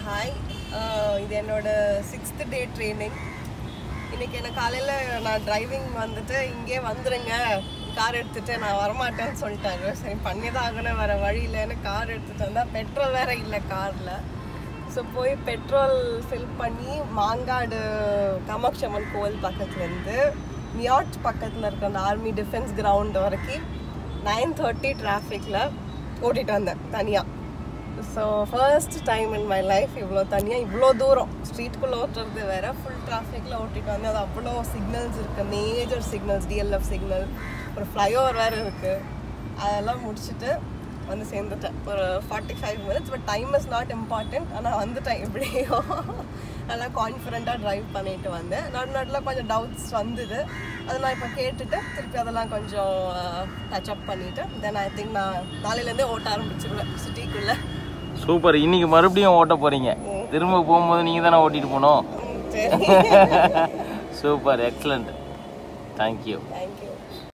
hi இது என்னோட sixth day training இன்னைக்கு எனக்கு காலையில் நான் டிரைவிங் வந்துட்டு இங்கே வந்துருங்க கார் எடுத்துட்டு நான் வரமாட்டேன்னு சொல்லிட்டாரு சரி பண்ணி தான் ஆகணும் வேறு வழி இல்லைன்னு கார் எடுத்துட்டு வந்தால் பெட்ரோல் வேற இல்லை காரில் ஸோ போய் பெட்ரோல் ஃபில் பண்ணி மாங்காடு காமாட்சி அம்மன் கோவில் பக்கத்துலேருந்து மியாட் பக்கத்தில் இருக்கிற அந்த ஆர்மி டிஃபென்ஸ் கிரவுண்ட் வரைக்கும் நைன் தேர்ட்டி டிராஃபிக்கில் ஓட்டிட்டு வந்தேன் தனியாக so first time in my life இவ்வளோ தனியாக இவ்வளோ தூரம் ஸ்ட்ரீட்குள்ளே ஓட்டுறது வேற ஃபுல் டிராஃபிக்கில் ஓட்டிட்டு வந்து அது அவ்வளோ சிக்னல்ஸ் இருக்குது மேஜர் சிக்னல்ஸ் டிஎல்எஃப் சிக்னல் ஒரு ஃப்ளைஓவர் வேறு இருக்குது அதெல்லாம் முடிச்சுட்டு வந்து சேர்ந்துட்டேன் ஒரு forty five minutes but time is not important ஆனால் வந்துட்டேன் எப்படியோ நல்லா கான்ஃபிடெண்ட்டாக ட்ரைவ் பண்ணிட்டு வந்தேன் நடு நடுவில் கொஞ்சம் டவுட்ஸ் வந்தது அதை நான் இப்போ கேட்டுட்டு திருப்பி அதெல்லாம் கொஞ்சம் டச் அப் பண்ணிவிட்டு தென் ஐ திங்க் நான் நாளையிலேருந்தே ஓட்ட ஆரம்பிச்சிருவேன் சிட்டிக்குள்ளே சூப்பர் இன்னைக்கு மறுபடியும் ஓட்ட போறீங்க திரும்ப போகும்போது நீங்க தானே ஓட்டிட்டு போகணும் சரி சூப்பர் எக்ஸலண்ட் தேங்க்யூ தேங்க்யூ